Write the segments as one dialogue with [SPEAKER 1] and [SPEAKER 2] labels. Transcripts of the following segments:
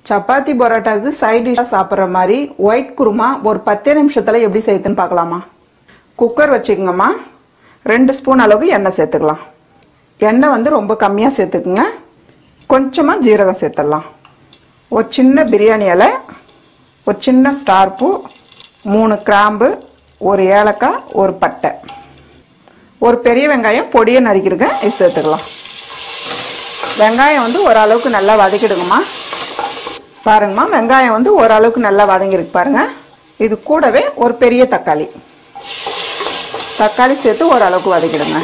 [SPEAKER 1] chapati பரோட்டாவுக்கு side டிஷ்ஷாக சாப்பிட்ற மாதிரி ஒயிட் குருமா ஒரு பத்தே நிமிஷத்தில் எப்படி செய்யுதுன்னு பார்க்கலாமா குக்கர் வச்சுக்கோங்கம்மா ரெண்டு ஸ்பூன் அளவுக்கு எண்ணெய் சேர்த்துக்கலாம் எண்ணெய் வந்து ரொம்ப கம்மியாக சேர்த்துக்குங்க கொஞ்சமாக ஜீரகம் சேர்த்துடலாம் ஒரு சின்ன பிரியாணி இலை ஒரு சின்ன ஸ்டார் பூ மூணு கிராம்பு ஒரு ஏலக்காய் ஒரு பட்டை ஒரு பெரிய வெங்காயம் பொடியை நறுக்கிருக்கேன் இது சேர்த்துக்கலாம் வெங்காயம் வந்து ஓரளவுக்கு நல்லா வதக்கிடுங்கம்மா பாருங்கம்மா வெங்காயம் வந்து ஓரளவுக்கு நல்லா வதங்கிருக்கு பாருங்க இது கூடவே ஒரு பெரிய தக்காளி தக்காளி சேர்த்து ஓரளவுக்கு வதக்கிடுங்க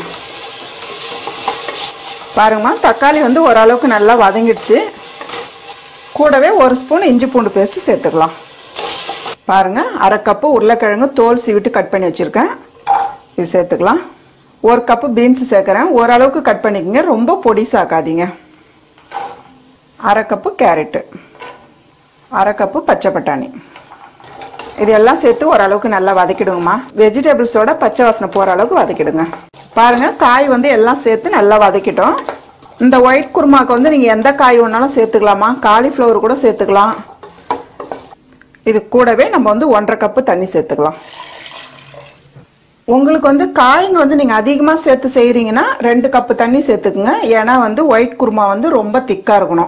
[SPEAKER 1] பாருங்கம்மா தக்காளி வந்து ஓரளவுக்கு நல்லா வதங்கிடுச்சு கூடவே ஒரு ஸ்பூன் இஞ்சி பூண்டு பேஸ்ட்டு சேர்த்துக்கலாம் பாருங்க அரை கப்பு உருளைக்கிழங்கு தோல் சீவிட்டு கட் பண்ணி வச்சுருக்கேன் இது சேர்த்துக்கலாம் ஒரு கப்பு பீன்ஸ் சேர்க்குறேன் ஓரளவுக்கு கட் பண்ணிக்கங்க ரொம்ப பொடிசாக்காதீங்க அரை கப்பு கேரட்டு அரை கப்பு பச்சை பட்டாணி இது எல்லாம் சேர்த்து ஓரளவுக்கு நல்லா வதக்கிடுங்கம்மா வெஜிடபிள்ஸோட பச்சை வாசனை போகிற அளவுக்கு வதக்கிடுங்க பாருங்க காய் வந்து எல்லாம் சேர்த்து நல்லா வதக்கிட்டோம் இந்த ஒயிட் குருமாக்கு வந்து நீங்கள் எந்த காய் வேணாலும் சேர்த்துக்கலாமா காலிஃப்ளவர் கூட சேர்த்துக்கலாம் இது கூடவே நம்ம வந்து ஒன்றரை கப்பு தண்ணி சேர்த்துக்கலாம் உங்களுக்கு வந்து காய்ங்க வந்து நீங்கள் அதிகமாக சேர்த்து செய்கிறீங்கன்னா ரெண்டு கப்பு தண்ணி சேர்த்துக்குங்க ஏன்னா வந்து ஒயிட் குருமா வந்து ரொம்ப திக்காக இருக்கணும்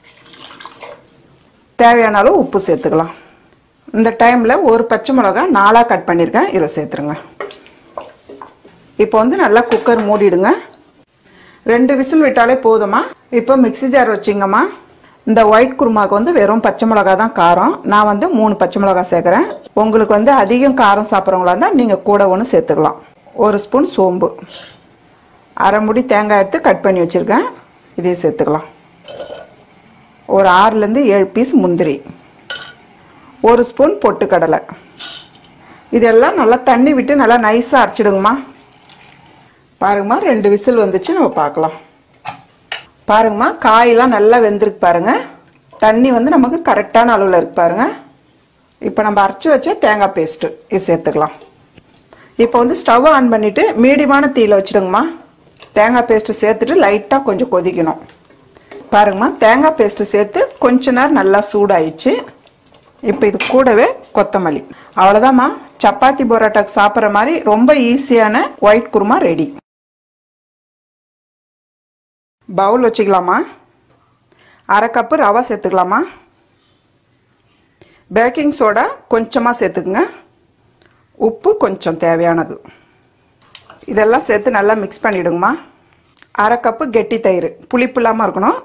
[SPEAKER 1] தேவையான அளவு உப்பு சேர்த்துக்கலாம் இந்த டைமில் ஒரு பச்சை மிளகா நாலாக கட் பண்ணியிருக்கேன் இதை சேர்த்துருங்க இப்போ வந்து நல்லா குக்கர் மூடிடுங்க ரெண்டு விசில் விட்டாலே போதுமா இப்போ மிக்ஸி ஜார் வச்சிங்கம்மா இந்த ஒயிட் குருமாவுக்கு வந்து வெறும் பச்சை மிளகா தான் காரம் நான் வந்து மூணு பச்சை மிளகா சேர்க்குறேன் உங்களுக்கு வந்து அதிகம் காரம் சாப்பிட்றவங்களா இருந்தால் நீங்கள் கூட ஒன்று சேர்த்துக்கலாம் ஒரு ஸ்பூன் சோம்பு அரை முடி தேங்காய் எடுத்து கட் பண்ணி வச்சுருக்கேன் இதையும் சேர்த்துக்கலாம் ஒரு ஆறுலேருந்து ஏழு பீஸ் முந்திரி ஒரு ஸ்பூன் பொட்டுக்கடலை இதெல்லாம் நல்லா தண்ணி விட்டு நல்லா நைஸாக அரைச்சிடுங்கம்மா பாருங்கம்மா ரெண்டு விசில் வந்துச்சு நம்ம பார்க்கலாம் பாருங்கம்மா காயெல்லாம் நல்லா வெந்திருக்கு பாருங்க தண்ணி வந்து நமக்கு கரெக்டான அளவில் இருக்கு பாருங்க இப்போ நம்ம அரைச்சி வச்ச தேங்காய் பேஸ்ட்டு இது சேர்த்துக்கலாம் இப்போ வந்து ஸ்டவ் ஆன் பண்ணிவிட்டு மீடியமான தீயில் வச்சுடுங்கம்மா தேங்காய் பேஸ்ட்டு சேர்த்துட்டு லைட்டாக கொஞ்சம் கொதிக்கணும் பாருங்கம்மா தேங்காய் பேஸ்ட்டு சேர்த்து கொஞ்ச நேரம் நல்லா சூடாயிடுச்சு இப்போ இது கூடவே கொத்தமல்லி அவ்வளோதாம்மா சப்பாத்தி பரோட்டாக்கு சாப்பிட்ற மாதிரி ரொம்ப ஈஸியான ஒயிட் குருமா ரெடி பவுல் வச்சுக்கலாமா அரை கப்பு ரவா சேர்த்துக்கலாமா பேக்கிங் சோடா கொஞ்சமாக சேர்த்துக்குங்க உப்பு கொஞ்சம் தேவையானது இதெல்லாம் சேர்த்து நல்லா மிக்ஸ் பண்ணிவிடுங்கம்மா அரை கப்பு கெட்டி தயிர் புளிப்பு இல்லாமல் இருக்கணும்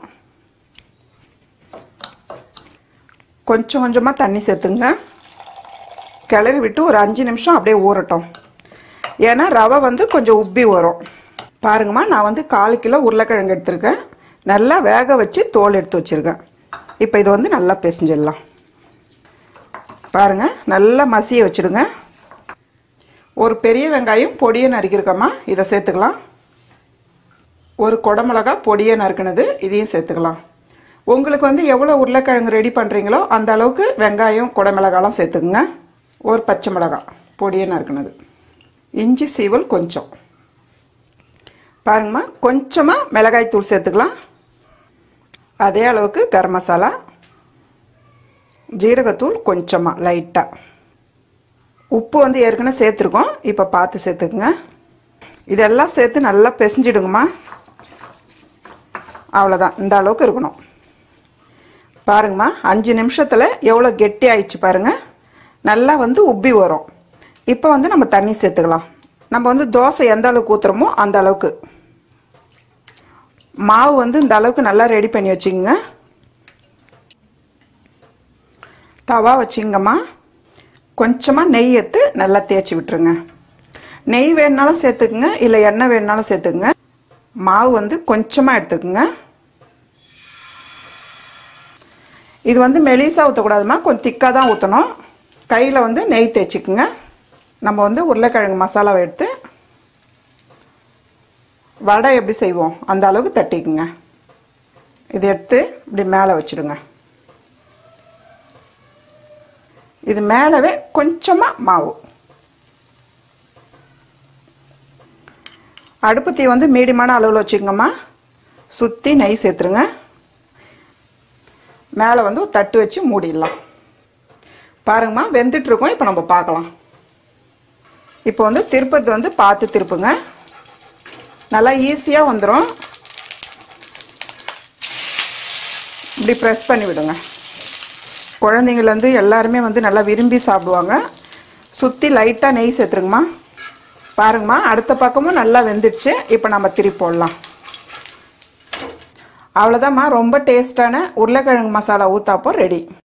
[SPEAKER 1] கொஞ்சம் கொஞ்சமாக தண்ணி சேர்த்துங்க கிளறி விட்டு ஒரு அஞ்சு நிமிஷம் அப்படியே ஊறட்டும் ஏன்னா ரவை வந்து கொஞ்சம் உப்பி வரும் பாருங்கம்மா நான் வந்து கால் கிலோ உருளைக்கிழங்கு எடுத்திருக்கேன் நல்லா வேக வச்சு தோல் எடுத்து வச்சுருக்கேன் இப்போ இது வந்து நல்லா பிசைஞ்சிடலாம் பாருங்கள் நல்லா மசிய வச்சுடுங்க ஒரு பெரிய வெங்காயம் பொடியை நறுக்கிருக்கம்மா இதை சேர்த்துக்கலாம் ஒரு குடமிளகா பொடியை நறுக்கினது இதையும் சேர்த்துக்கலாம் உங்களுக்கு வந்து எவ்வளோ உருளைக்கிழங்கு ரெடி பண்ணுறீங்களோ அந்த அளவுக்கு வெங்காயம் குடமிளகாலாம் சேர்த்துக்குங்க ஒரு பச்சை மிளகாய் பொடியை நறுக்கினது இஞ்சி சீவல் கொஞ்சம் பாருங்கம்மா கொஞ்சமாக மிளகாய் தூள் சேர்த்துக்கலாம் அதே அளவுக்கு கரம் மசாலா ஜீரகத்தூள் கொஞ்சமாக லைட்டாக உப்பு வந்து ஏற்கனவே சேர்த்துருக்கோம் இப்போ பார்த்து சேர்த்துக்குங்க இதெல்லாம் சேர்த்து நல்லா பிசைஞ்சிடுங்கம்மா அவ்வளோதான் இந்த அளவுக்கு இருக்கணும் பாருங்கம்மா அஞ்சு நிமிஷத்தில் எவ்வளோ கெட்டி ஆயிடுச்சு பாருங்கள் நல்லா வந்து உப்பி வரும் இப்போ வந்து நம்ம தண்ணி சேர்த்துக்கலாம் நம்ம வந்து தோசை எந்த அளவுக்கு ஊற்றுறோமோ அந்த அளவுக்கு மாவு வந்து இந்த அளவுக்கு நல்லா ரெடி பண்ணி வச்சுக்கோங்க தவா வச்சிங்கம்மா கொஞ்சமாக நெய் எடுத்து நல்லா தேய்ச்சி விட்டுருங்க நெய் வேணுனாலும் சேர்த்துக்குங்க இல்லை எண்ணெய் வேணுனாலும் சேர்த்துக்குங்க மாவு வந்து கொஞ்சமாக எடுத்துக்குங்க இது வந்து மெலிசாக ஊற்றக்கூடாதுமா கொஞ்சம் திக்காக தான் ஊற்றணும் கையில் வந்து நெய் தேய்ச்சிக்குங்க நம்ம வந்து உருளைக்கிழங்கு மசாலாவை எடுத்து வடை எப்படி செய்வோம் அந்த அளவுக்கு தட்டிக்குங்க இதை எடுத்து இப்படி மேலே வச்சுடுங்க இது மேலவே கொஞ்சமாக மாவு அடுப்பு தீ வந்து மீடியமான அளவில் வச்சுக்கோங்கம்மா சுற்றி நெய் சேர்த்துருங்க மேலே வந்து ஒரு தட்டு வச்சு மூடிடலாம் பாருங்கம்மா வெந்துட்டுருக்கோம் இப்போ நம்ம பார்க்கலாம் இப்போ வந்து திருப்பது வந்து பார்த்து திருப்புங்க நல்லா ஈஸியாக வந்துடும் இப்படி ப்ரெஸ் பண்ணி விடுங்க குழந்தைங்கள்லேருந்து எல்லாருமே வந்து நல்லா விரும்பி சாப்பிடுவாங்க சுற்றி லைட்டாக நெய் சேர்த்துருங்கம்மா பாருங்கம்மா அடுத்த பக்கமும் நல்லா வெந்துடுச்சு இப்போ நம்ம திருப்பி போடலாம் அவ்வளோதாம்மா ரொம்ப டேஸ்டான உருளைக்கிழங்கு மசாலா ஊத்தாப்பம் ரெடி